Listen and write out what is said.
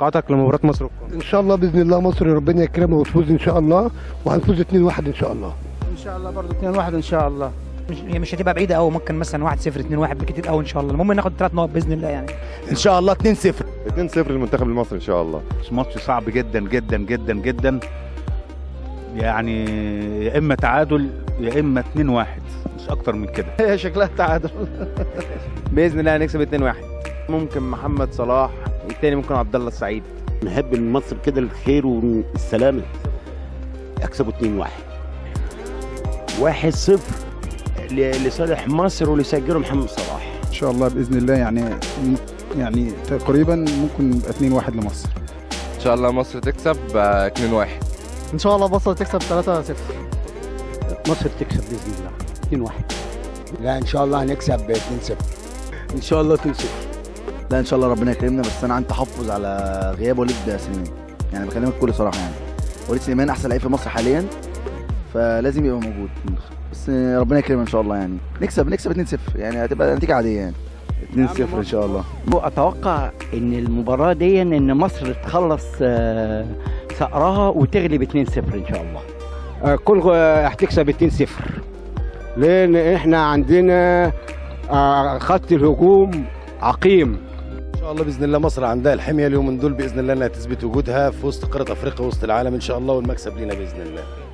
توقعاتك لمباراه مصر والكونغو ان شاء الله باذن الله مصر ربنا يكرمها وتفوز ان شاء الله وهنفوز 2-1 ان شاء الله ان شاء الله برضه 2 1 ان شاء الله مش هي مش هتبقى بعيده قوي ممكن مثلا 1 0 2 1 بكتير قوي ان شاء الله المهم ناخد ثلاث نقط باذن الله يعني ان شاء الله 2-0 2-0 للمنتخب المصري ان شاء الله ماتش صعب جدا جدا جدا جدا يعني يا اما تعادل يا اما 2 1 مش اكتر من كده هي شكلها تعادل باذن الله هنكسب 2-1 ممكن محمد صلاح التاني ممكن عبد الله السعيد نحب من مصر كده الخير والسلامة يكسبوا 2-1 1-0 لصالح مصر واللي سجله محمد صلاح ان شاء الله باذن الله يعني يعني تقريبا ممكن يبقى 2 1 لمصر ان شاء الله مصر تكسب 2-1 ان شاء الله مصر تكسب 3 0 مصر تكسب باذن الله 2-1 لا ان شاء الله هنكسب 2-0 ان شاء الله 2-0 لا ان شاء الله ربنا يكرمنا بس انا عندي تحفظ على غياب وليد سليمان يعني بكلمك بكل صراحه يعني وليد سليمان احسن لعيب في مصر حاليا فلازم يبقى موجود بس ربنا يكرمنا ان شاء الله يعني نكسب نكسب 2-0 يعني هتبقى نتيجه عاديه يعني 2-0 ان شاء الله اتوقع ان المباراه دي ان مصر تخلص آه، ثأرها وتغلب 2-0 ان شاء الله الكونغو هتكسب 2-0 لان احنا عندنا آه، خط الهجوم عقيم ان شاء الله باذن الله مصر عندها الحميه اليومين دول باذن الله انها تثبت وجودها في وسط قاره افريقيا وسط العالم ان شاء الله والمكسب لينا باذن الله